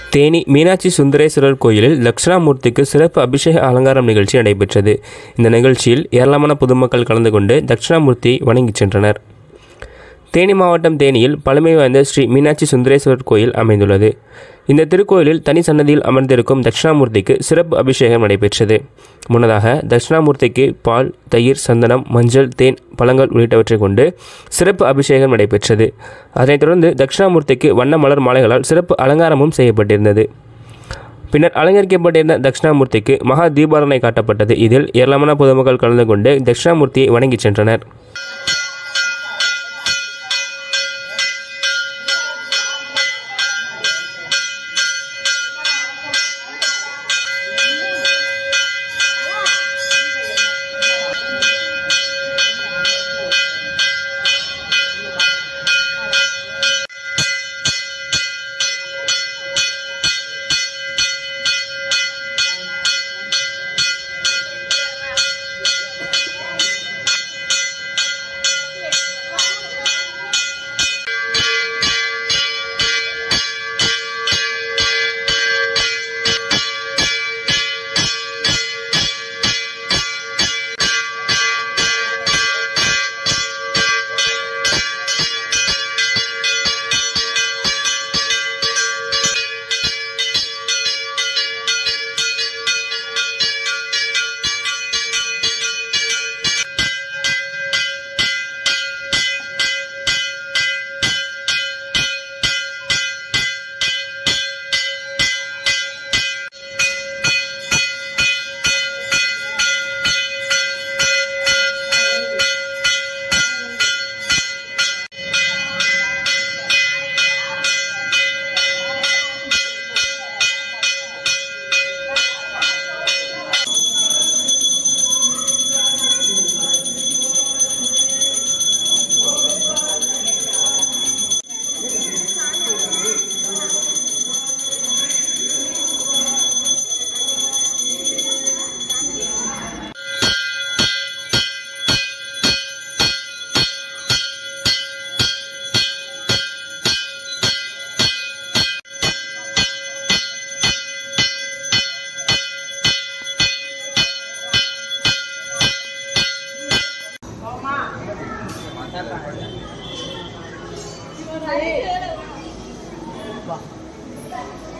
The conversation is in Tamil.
தேனி மீனாட்சி சுந்தரேஸ்வரர் கோயிலில் தட்சிணாமூர்த்திக்கு சிறப்பு அபிஷேக அலங்காரம் நிகழ்ச்சி நடைபெற்றது இந்த நிகழ்ச்சியில் ஏராளமான பொதுமக்கள் கலந்து கொண்டு தட்சிணாமூர்த்தியை வணங்கிச் சென்றனர் தேனி மாவட்டம் தேனியில் பழமை வாய்ந்த ஸ்ரீ மீனாட்சி சுந்தரேஸ்வரர் கோயில் அமைந்துள்ளது இந்த திருக்கோயிலில் தனி சன்னதியில் அமர்ந்திருக்கும் தட்சிணாமூர்த்திக்கு சிறப்பு அபிஷேகம் நடைபெற்றது முன்னதாக தட்சிணாமூர்த்திக்கு பால் தயிர் சந்தனம் மஞ்சள் தேன் பழங்கள் உள்ளிட்டவற்றை கொண்டு சிறப்பு அபிஷேகம் நடைபெற்றது அதனைத் தொடர்ந்து தட்சிணாமூர்த்திக்கு வண்ண மலர் மாலைகளால் சிறப்பு அலங்காரமும் செய்யப்பட்டிருந்தது பின்னர் அலங்கரிக்கப்பட்டிருந்த தட்சிணாமூர்த்திக்கு மகா தீபாரணை காட்டப்பட்டது இதில் ஏராளமான பொதுமக்கள் கலந்து கொண்டு தட்சிணாமூர்த்தியை வணங்கிச் சென்றனர் வா